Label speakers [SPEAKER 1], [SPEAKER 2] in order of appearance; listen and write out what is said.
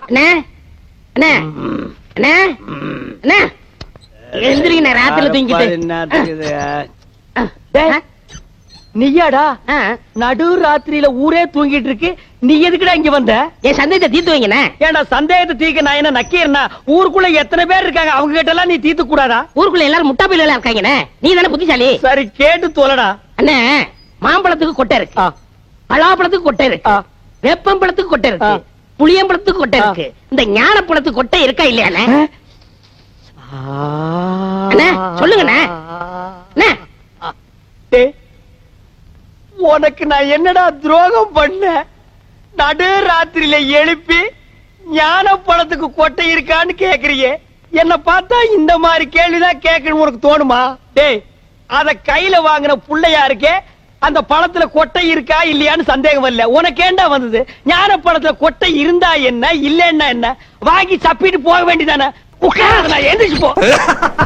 [SPEAKER 1] அண்ணே அண்ணே அண்ணே அண்ணே எழுந்திரிங்க ராத்திரில தூங்கிட்டு
[SPEAKER 2] டேய்,
[SPEAKER 1] ஆ,
[SPEAKER 2] நீயாடா
[SPEAKER 1] ஆ.
[SPEAKER 2] நடு ராத்திரியில ஊரே தூங்கிட்டு இருக்கு நீ எதுக்குடா இங்க வந்த
[SPEAKER 1] என் சந்தேகத்தை தீர்த்து வைங்கண்ணே
[SPEAKER 2] ஏன்டா சந்தேகத்தை தீக்க நான் என்ன நக்கீரனா ஊருக்குள்ள எத்தனை பேர் இருக்காங்க அவங்க கிட்ட எல்லாம் நீ தீர்த்து கூடாதா
[SPEAKER 1] ஊருக்குள்ள எல்லாரும் முட்டா பையில இருக்காங்கண்ணே நீ தானே புத்திசாலி
[SPEAKER 2] சரி கேட்டு தோலடா
[SPEAKER 1] அண்ணே மாம்பழத்துக்கு கொட்டை இருக்கு
[SPEAKER 2] ஆ,
[SPEAKER 1] பலாப்பழத்துக்கு கொட்டை இருக்கு
[SPEAKER 2] ஆ.
[SPEAKER 1] வேப்பம்பழத்துக்கு கொட்டை இருக்கு
[SPEAKER 2] ஆ.
[SPEAKER 1] புளியம்பழத்துக்கு கொட்டை
[SPEAKER 2] ஆ.
[SPEAKER 1] இருக்கு இந்த ஞானப்பழத்துக்கு கொட்டை இருக்கா இல்லையாண்ணே
[SPEAKER 2] அண்ணே,
[SPEAKER 1] சொல்லுங்கண்ணே. அண்ணே
[SPEAKER 2] டேய், உனக்கு நான் என்னடா துரோகம் பண்ண நடு ராத்திரியில எழுப்பி ஞான பழத்துக்கு கொட்டை இருக்கான்னு கேக்குறியே என்ன பார்த்தா இந்த மாதிரி கேள்விதான் கேட்கணும் உனக்கு தோணுமா டேய் அத கையில வாங்கின புள்ளையா இருக்கே அந்த பழத்துல கொட்டை இருக்கா இல்லையான்னு சந்தேகம் வரல உனக்கு ஏண்டா வந்தது ஞான பழத்துல கொட்டை இருந்தா என்ன இல்லன்னா என்ன வாங்கி சப்பிட்டு போக வேண்டியதானே உட்கார நான் எந்திரிச்சு போ